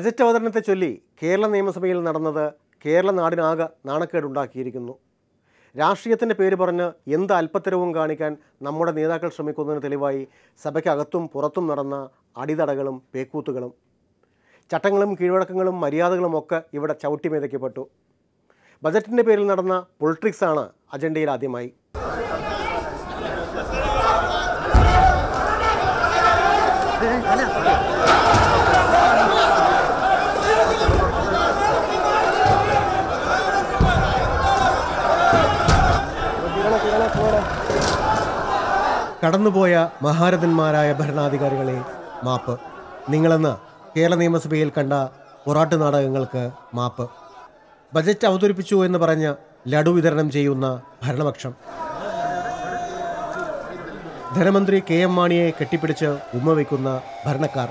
budget അവതരണത്തെ ചൊല്ലി കേരള നിയമസഭയിൽ നടന്നത് കേരള നാടിനാകെ നാണക്കേടുണ്ടാക്കിയിരിക്കുന്നു രാഷ്ട്രീയത്തിൻ്റെ പേര് പറഞ്ഞ് എന്ത് അല്പത്തരവും കാണിക്കാൻ നമ്മുടെ നേതാക്കൾ ശ്രമിക്കുന്നതിന് തെളിവായി സഭയ്ക്കകത്തും പുറത്തും നടന്ന അടിതടകളും പേക്കൂത്തുകളും ചട്ടങ്ങളും കീഴ്വഴക്കങ്ങളും മര്യാദകളും ഒക്കെ ഇവിടെ ചവിട്ടിമേതയ്ക്കപ്പെട്ടു ബജറ്റിൻ്റെ പേരിൽ നടന്ന പൊളിറ്റിക്സാണ് അജണ്ടയിൽ ആദ്യമായി കടന്നുപോയ മഹാരഥന്മാരായ ഭരണാധികാരികളെ മാപ്പ് നിങ്ങളെന്ന് കേരള നിയമസഭയിൽ കണ്ട പൊറാട്ട് നാടകങ്ങൾക്ക് മാപ്പ് ബജറ്റ് അവതരിപ്പിച്ചു എന്ന് പറഞ്ഞ് ലഡു വിതരണം ചെയ്യുന്ന ഭരണപക്ഷം ധനമന്ത്രി കെ എം മാണിയെ കെട്ടിപ്പിടിച്ച് ഉമ്മ വയ്ക്കുന്ന ഭരണക്കാർ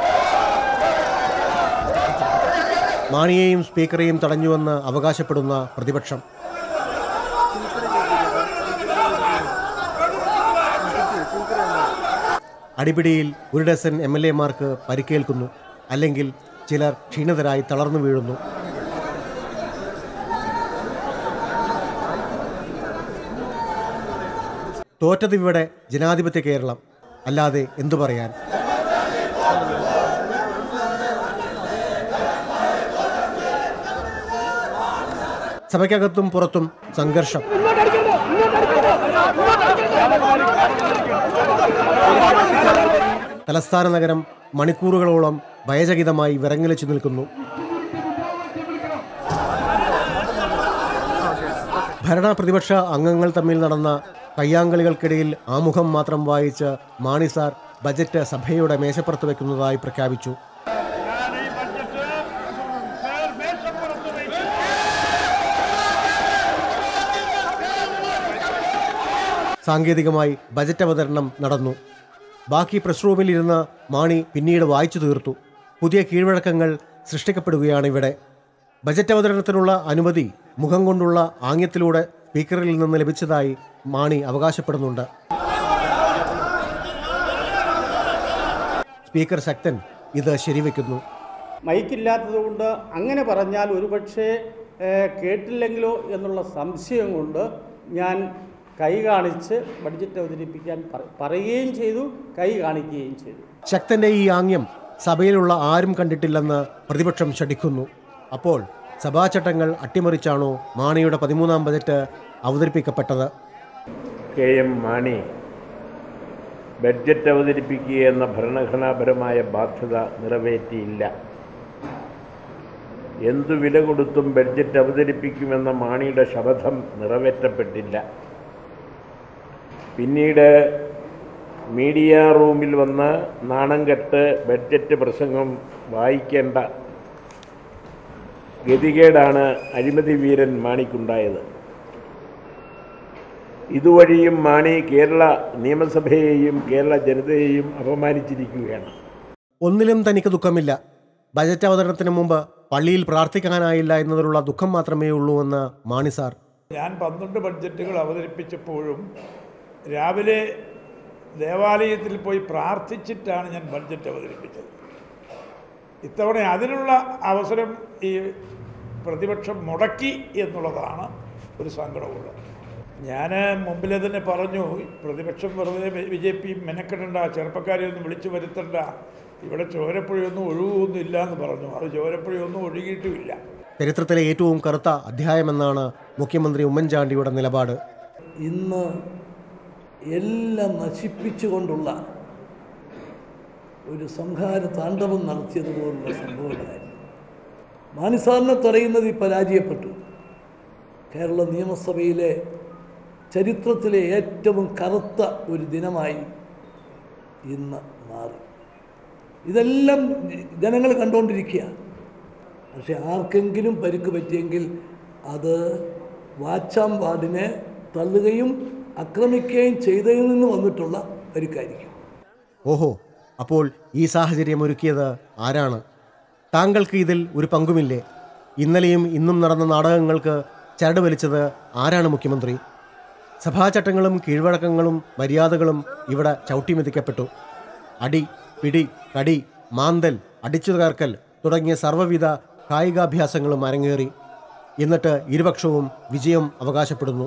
മാണിയെയും സ്പീക്കറെയും തടഞ്ഞുവെന്ന് അവകാശപ്പെടുന്ന പ്രതിപക്ഷം അടിപിടിയിൽ ഒരു ഡസൻ എം എൽ എമാർക്ക് പരിക്കേൽക്കുന്നു അല്ലെങ്കിൽ ചിലർ ക്ഷീണിതരായി തളർന്നു വീഴുന്നു തോറ്റത് ഇവിടെ ജനാധിപത്യ കേരളം അല്ലാതെ എന്തു പറയാൻ സഭയ്ക്കകത്തും പുറത്തും സംഘർഷം തലസ്ഥാന നഗരം മണിക്കൂറുകളോളം ഭയചകിതമായി വിറങ്ങലിച്ചു നിൽക്കുന്നു ഭരണ പ്രതിപക്ഷ അംഗങ്ങൾ തമ്മിൽ നടന്ന കയ്യാങ്കളികൾക്കിടയിൽ ആമുഖം മാത്രം വായിച്ച് മാണി സാർ ബജറ്റ് സഭയുടെ മേശപ്പുറത്ത് വെക്കുന്നതായി പ്രഖ്യാപിച്ചു സാങ്കേതികമായി ബജറ്റ് അവതരണം നടന്നു ബാക്കി പ്രസ് റൂമിലിരുന്ന് മാണി പിന്നീട് വായിച്ചു തീർത്തു പുതിയ കീഴ്വഴക്കങ്ങൾ സൃഷ്ടിക്കപ്പെടുകയാണ് ഇവിടെ ബജറ്റ് അവതരണത്തിനുള്ള അനുമതി മുഖം കൊണ്ടുള്ള ആംഗ്യത്തിലൂടെ സ്പീക്കറിൽ നിന്ന് ലഭിച്ചതായി മാണി അവകാശപ്പെടുന്നുണ്ട് സ്പീക്കർ ശക്തൻ ഇത് ശരിവെക്കുന്നു മൈക്കില്ലാത്തതുകൊണ്ട് അങ്ങനെ പറഞ്ഞാൽ ഒരുപക്ഷെ ഏഹ്, കേട്ടില്ലെങ്കിലോ എന്നുള്ള സംശയം കൊണ്ട് ഞാൻ കൈ കാണിച്ച് ബഡ്ജറ്റ് അവതരിപ്പിക്കാൻ പറ- പറയുകയും ചെയ്തു കൈ കാണിക്കുകയും ചെയ്തു ശക്തന്റെ ഈ ആംഗ്യം സഭയിലുള്ള ആരും കണ്ടിട്ടില്ലെന്ന് പ്രതിപക്ഷം ശഠിക്കുന്നു അപ്പോൾ സഭാചട്ടങ്ങൾ അട്ടിമറിച്ചാണോ മാണിയുടെ പതിമൂന്നാം ബജറ്റ് അവതരിപ്പിക്കപ്പെട്ടത് കെ എം മാണി ബഡ്ജറ്റ് അവതരിപ്പിക്കുക എന്ന ഭരണഘടനാപരമായ ബാധ്യത നിറവേറ്റിയില്ല എന്തു വില കൊടുത്തും ബഡ്ജറ്റ് അവതരിപ്പിക്കുമെന്ന മാണിയുടെ ശപഥം നിറവേറ്റപ്പെട്ടില്ല പിന്നീട് മീഡിയ റൂമിൽ വന്ന് നാണം കെട്ട് ബഡ്ജറ്റ് പ്രസംഗം വായിക്കേണ്ട ഗതികേടാണ് അഴിമതി വീരൻ മാണിക്കുണ്ടായത് ഇതുവഴിയും മാണി കേരള നിയമസഭയെയും കേരള ജനതയെയും അപമാനിച്ചിരിക്കുകയാണ് ഒന്നിലും തനിക്ക് ദുഃഖമില്ല ബജറ്റ് അവതരണത്തിന് മുമ്പ് പള്ളിയിൽ പ്രാർത്ഥിക്കാനായില്ല എന്നതിലുള്ള ദുഃഖം മാത്രമേ ഉള്ളൂ എന്ന് മാണി സാർ ഞാൻ പന്ത്രണ്ട് ബഡ്ജറ്റുകൾ അവതരിപ്പിച്ചപ്പോഴും രാവിലെ ദേവാലയത്തിൽ പോയി പ്രാർത്ഥിച്ചിട്ടാണ് ഞാൻ ബഡ്ജറ്റ് അവതരിപ്പിച്ചത് ഇത്തവണ അതിനുള്ള അവസരം ഈ പ്രതിപക്ഷം മുടക്കി എന്നുള്ളതാണ് ഒരു സങ്കടമുള്ളത് ഞാൻ മുമ്പിലെ തന്നെ പറഞ്ഞു പ്രതിപക്ഷം വെറുതെ ബി ജെ പി മെനക്കെടണ്ട ചെറുപ്പക്കാരെ ഒന്നും വിളിച്ചു വരുത്തണ്ട ഇവിടെ ചോരപ്പുഴയൊന്നും ഒഴുകൊന്നും ഇല്ല എന്ന് പറഞ്ഞു അത് ചോരപ്പുഴയൊന്നും ഒഴുകിയിട്ടുമില്ല ചരിത്രത്തിലെ ഏറ്റവും കറുത്ത അധ്യായമെന്നാണ് മുഖ്യമന്ത്രി ഉമ്മൻചാണ്ടിയുടെ നിലപാട് ഇന്ന് എല്ലാം നശിപ്പിച്ചുകൊണ്ടുള്ള ഒരു സംഹാര താണ്ഡവം നടത്തിയതുപോലുള്ള സംഭവങ്ങളായിരുന്നു മാനിസാറിനെ തടയുന്നത് ഈ പരാജയപ്പെട്ടു കേരള നിയമസഭയിലെ ചരിത്രത്തിലെ ഏറ്റവും കറുത്ത ഒരു ദിനമായി ഇന്ന് മാറി ഇതെല്ലാം ജനങ്ങൾ കണ്ടുകൊണ്ടിരിക്കുക പക്ഷെ ആർക്കെങ്കിലും പരിക്ക് പറ്റിയെങ്കിൽ അത് വാച്ചാം വാർഡിനെ തള്ളുകയും ആക്രമിക്കുകയും ചെയ്തതിൽ നിന്ന് വന്നിട്ടുള്ള പരിക്കായിരിക്കും ഓഹോ അപ്പോൾ ഈ സാഹചര്യം ഒരുക്കിയത് ആരാണ് താങ്കൾക്ക് ഇതിൽ ഒരു പങ്കുമില്ലേ ഇന്നലെയും ഇന്നും നടന്ന നാടകങ്ങൾക്ക് ചരട് വലിച്ചത് ആരാണ് മുഖ്യമന്ത്രി സഭാചട്ടങ്ങളും കീഴ്വഴക്കങ്ങളും മര്യാദകളും ഇവിടെ ചവിട്ടിമെതിക്കപ്പെട്ടു അടി പിടി കടി മാന്തൽ അടിച്ചു തകർക്കൽ തുടങ്ങിയ സർവ്വവിധ കായികാഭ്യാസങ്ങളും അരങ്ങേറി എന്നിട്ട് ഇരുപക്ഷവും വിജയം അവകാശപ്പെടുന്നു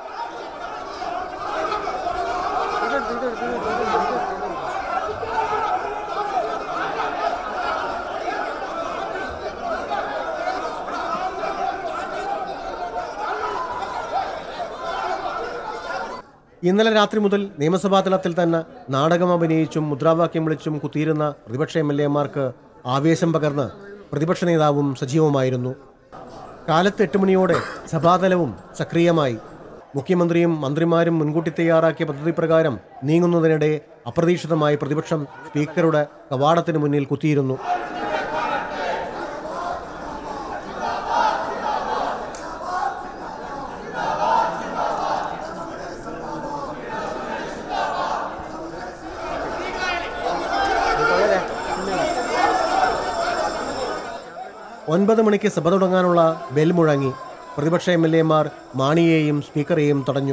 ഇന്നലെ രാത്രി മുതൽ നിയമസഭാ തലത്തിൽ തന്നെ നാടകം അഭിനയിച്ചും മുദ്രാവാക്യം വിളിച്ചും കുത്തിയിരുന്ന പ്രതിപക്ഷ എം എൽ എമാർക്ക് ആവേശം പകർന്ന് പ്രതിപക്ഷ നേതാവും സജീവമായിരുന്നു കാലത്ത് എട്ട് മണിയോടെ സഭാതലവും സക്രിയമായി മുഖ്യമന്ത്രിയും മന്ത്രിമാരും മുൻകൂട്ടി തയ്യാറാക്കിയ പദ്ധതി പ്രകാരം നീങ്ങുന്നതിനിടെ അപ്രതീക്ഷിതമായി പ്രതിപക്ഷം സ്പീക്കറുടെ കവാടത്തിന് മുന്നിൽ കുത്തിയിരുന്നു ഒൻപത് മണിക്ക് സഭ തുടങ്ങാനുള്ള ബെൽ മുഴങ്ങി പ്രതിപക്ഷ എം എൽ എമാർ മാണിയെയും സ്പീക്കറെയും തടഞ്ഞു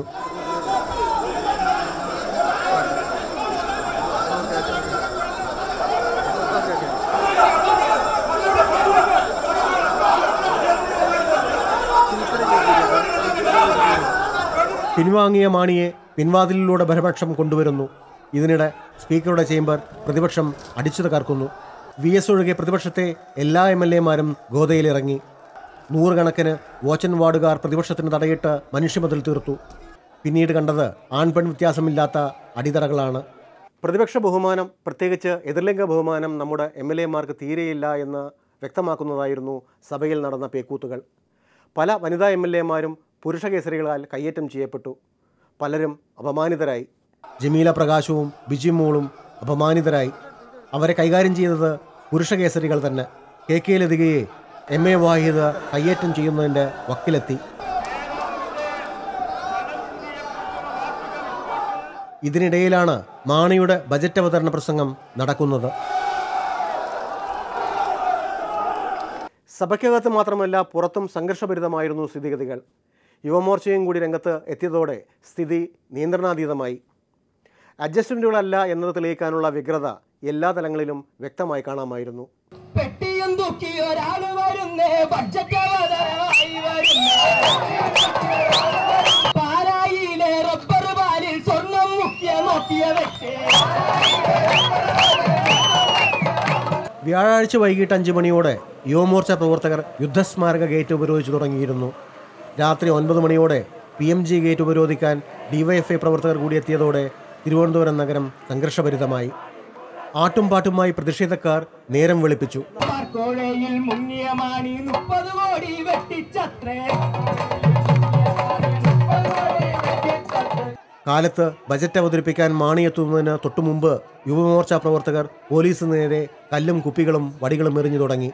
പിൻവാങ്ങിയ മാണിയെ പിൻവാതിലിലൂടെ ഭരണപക്ഷം കൊണ്ടുവരുന്നു ഇതിനിടെ സ്പീക്കറുടെ ചേംബർ പ്രതിപക്ഷം അടിച്ചു തകർക്കുന്നു വി എസ് ഒഴികെ പ്രതിപക്ഷത്തെ എല്ലാ എം എൽ എമാരും ഗോതയിലിറങ്ങി നൂറുകണക്കിന് വോച്ചൻ വാർഡുകാർ പ്രതിപക്ഷത്തിന് തടയിട്ട് മനുഷ്യമതിൽ തീർത്തു പിന്നീട് കണ്ടത് ആൺപെൺ വ്യത്യാസമില്ലാത്ത അടിതറകളാണ് പ്രതിപക്ഷ ബഹുമാനം പ്രത്യേകിച്ച് എതിർലിംഗ ബഹുമാനം നമ്മുടെ എം എൽ എമാർക്ക് തീരെയില്ല എന്ന് വ്യക്തമാക്കുന്നതായിരുന്നു സഭയിൽ നടന്ന പേക്കൂത്തുകൾ പല വനിതാ എം എൽ എമാരും പുരുഷ കേസരികളാൽ കയ്യേറ്റം ചെയ്യപ്പെട്ടു പലരും അപമാനിതരായി ജമീല പ്രകാശവും ബിജിമോളും അപമാനിതരായി അവരെ കൈകാര്യം ചെയ്തത് പുരുഷ കേസരികൾ തന്നെ കെ കെ ലതികയെ എം എ വാഹിദ് കയ്യേറ്റം ചെയ്യുന്നതിൻ്റെ വക്കിലെത്തി ഇതിനിടയിലാണ് മാണിയുടെ ബജറ്റ് അവതരണ പ്രസംഗം നടക്കുന്നത് സഭയ്ക്കകത്ത് മാത്രമല്ല പുറത്തും സംഘർഷഭരിതമായിരുന്നു സ്ഥിതിഗതികൾ യുവമോർച്ചയും കൂടി രംഗത്ത് എത്തിയതോടെ സ്ഥിതി നിയന്ത്രണാതീതമായി അഡ്ജസ്റ്റ്മെൻറ്റുകളല്ല എന്നത് തെളിയിക്കാനുള്ള വ്യഗ്രത എല്ലാ തലങ്ങളിലും വ്യക്തമായി കാണാമായിരുന്നു പെട്ടിയും തൂക്കി ഒരാള് വരുന്നേ ബഡ്ജറ്റ് അവതരമായി വരുന്നേ പാലായിലെ റബ്ബർ പാലിൽ സ്വർണം മുക്കിയ നോക്കിയ വ്യക്തി വ്യാഴാഴ്ച വൈകിട്ട് അഞ്ച് മണിയോടെ യുവമോർച്ച പ്രവർത്തകർ യുദ്ധസ്മാരക ഗേറ്റ് ഉപരോധിച്ചു തുടങ്ങിയിരുന്നു രാത്രി ഒൻപത് മണിയോടെ പി എം ജി ഗേറ്റ് ഉപരോധിക്കാൻ ഡിവൈഎഫ്ഐ പ്രവർത്തകർ കൂടി എത്തിയതോടെ തിരുവനന്തപുരം നഗരം സംഘർഷഭരിതമായി ആട്ടും പാട്ടുമായി പ്രതിഷേധക്കാർ നേരം വെളുപ്പിച്ചു കോഴയിൽ മുങ്ങിയ മാണി മുപ്പത് കോടി വെട്ടിച്ചത്രേ കാലത്ത് ബജറ്റ് അവതരിപ്പിക്കാൻ മാണിയെത്തുന്നതിന് തൊട്ടുമുമ്പ് യുവമോർച്ച പ്രവർത്തകർ പോലീസിന് നേരെ കല്ലും കുപ്പികളും വടികളും എറിഞ്ഞു തുടങ്ങി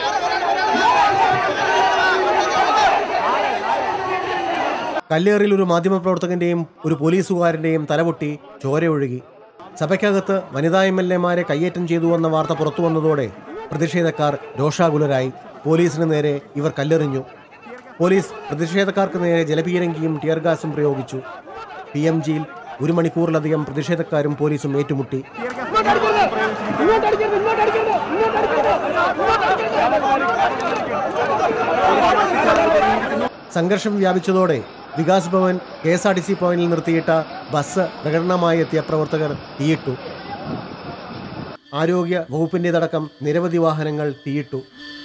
കല്ലേറിൽ ഒരു മാധ്യമപ്രവർത്തകന്റെയും ഒരു പോലീസുകാരന്റെയും തലപൊട്ടി ചോരയൊഴുകി സഭയ്ക്കകത്ത് വനിതാ എം എൽ എമാരെ കയ്യേറ്റം ചെയ്തുവെന്ന വാർത്ത പുറത്തു വന്നതോടെ പ്രതിഷേധക്കാർ രോഷാകുലരായി പോലീസിന് നേരെ ഇവർ കല്ലെറിഞ്ഞു പോലീസ് പ്രതിഷേധക്കാർക്ക് നേരെ ജലപീരങ്കിയും ടിയർ ഗാസും പ്രയോഗിച്ചു പി എം ജിയിൽ ഒരു മണിക്കൂറിലധികം പ്രതിഷേധക്കാരും പോലീസും ഏറ്റുമുട്ടി സംഘർഷം വ്യാപിച്ചതോടെ Vikas Bhavan K S R T C പോയിന്റിൽ നിർത്തിയിട്ട ബസ് പ്രകടനമായി എത്തിയ പ്രവർത്തകർ തീയിട്ടു ആരോഗ്യ വകുപ്പിൻ്റെതടക്കം നിരവധി വാഹനങ്ങൾ തീയിട്ടു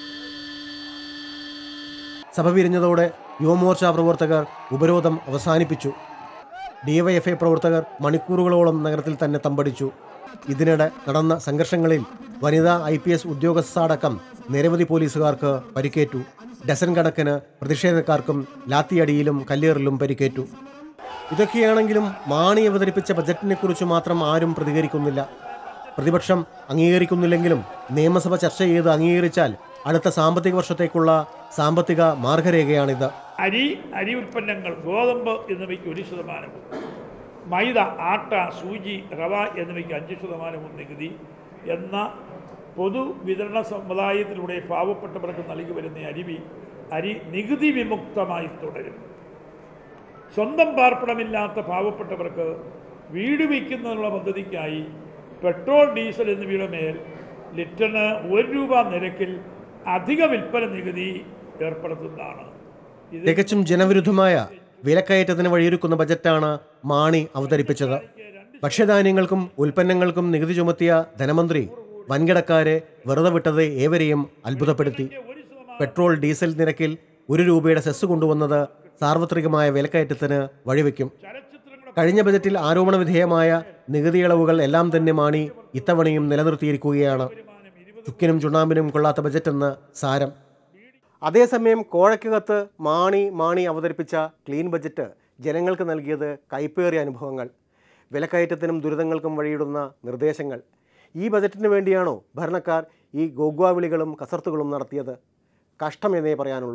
സഭ പിരിഞ്ഞതോടെ യുവമോർച്ച പ്രവർത്തകർ ഉപരോധം അവസാനിപ്പിച്ചു ഡിവൈഎഫ്ഐ പ്രവർത്തകർ മണിക്കൂറുകളോളം നഗരത്തിൽ തന്നെ തമ്പടിച്ചു ഇതിനിടെ നടന്ന സംഘർഷങ്ങളിൽ വനിതാ ഐ പി എസ് ഉദ്യോഗസ്ഥടക്കം നിരവധി പോലീസുകാർക്ക് പരിക്കേറ്റു ഡസൻ കണക്കിന് പ്രതിഷേധക്കാർക്കും ലാത്തിയടിയിലും കല്ലേറിലും പരിക്കേറ്റു ഇതൊക്കെയാണെങ്കിലും മാണി അവതരിപ്പിച്ച ബജറ്റിനെക്കുറിച്ച് മാത്രം ആരും പ്രതികരിക്കുന്നില്ല പ്രതിപക്ഷം അംഗീകരിക്കുന്നില്ലെങ്കിലും നിയമസഭ ചർച്ച ചെയ്ത് അംഗീകരിച്ചാൽ അടുത്ത സാമ്പത്തിക വർഷത്തേക്കുള്ള സാമ്പത്തിക മാർഗരേഖയാണിത് അരി അരി ഉൽപ്പന്നങ്ങൾ ഗോതമ്പ് എന്നിവയ്ക്ക് ഒരു ശതമാനവും മൈദ ആട്ട സൂചി റവ എന്നിവയ്ക്ക് അഞ്ച് ശതമാനവും നികുതി എന്ന പൊതു വിതരണ സമുദായത്തിലൂടെ പാവപ്പെട്ടവർക്ക് നൽകി വരുന്ന അരി അരി നികുതി വിമുക്തമായി തുടരും സ്വന്തം പാർപ്പിടമില്ലാത്ത പാവപ്പെട്ടവർക്ക് വീട് വയ്ക്കുന്നതിനുള്ള പദ്ധതിക്കായി പെട്രോൾ ഡീസൽ എന്നിവയുടെ മേൽ ലിറ്ററിന് ഒരു രൂപ നിരക്കിൽ അധിക വിൽപ്പന നികുതി ഏർപ്പെടുത്തുന്നതാണ് ഇത് തികച്ചും ജനവിരുദ്ധമായ വിലക്കയറ്റത്തിന് വഴിയൊരുക്കുന്ന ബജറ്റാണ് മാണി അവതരിപ്പിച്ചത് ഭക്ഷ്യധാന്യങ്ങൾക്കും ഉൽപ്പന്നങ്ങൾക്കും നികുതി ചുമത്തിയ ധനമന്ത്രി വൻകിടക്കാരെ വെറുതെ വിട്ടത് ഏവരെയും അത്ഭുതപ്പെടുത്തി പെട്രോൾ ഡീസൽ നിരക്കിൽ ഒരു രൂപയുടെ സെസ് കൊണ്ടുവന്നത് സാർവത്രികമായ വിലക്കയറ്റത്തിന് വഴിവെക്കും കഴിഞ്ഞ ബജറ്റിൽ ആരോപണ വിധേയമായ നികുതി ഇളവുകൾ എല്ലാം തന്നെ മാണി ഇത്തവണയും നിലനിർത്തിയിരിക്കുകയാണ് ചുക്കിനും ചുണ്ണാമ്പിനും കൊള്ളാത്ത ബജറ്റെന്ന് സാരം അതേസമയം കോഴയ്ക്കകത്ത് മാണി മാണി അവതരിപ്പിച്ച ക്ലീൻ ബജറ്റ് ജനങ്ങൾക്ക് നൽകിയത് കൈപ്പേറിയ അനുഭവങ്ങൾ വിലക്കയറ്റത്തിനും ദുരിതങ്ങൾക്കും വഴിയിടുന്ന നിർദ്ദേശങ്ങൾ ഈ ബജറ്റിന് വേണ്ടിയാണോ ഭരണക്കാർ ഈ ഗോഗ്വാവിളികളും കസർത്തുകളും നടത്തിയത് കഷ്ടമെന്നേ പറയാനുള്ളൂ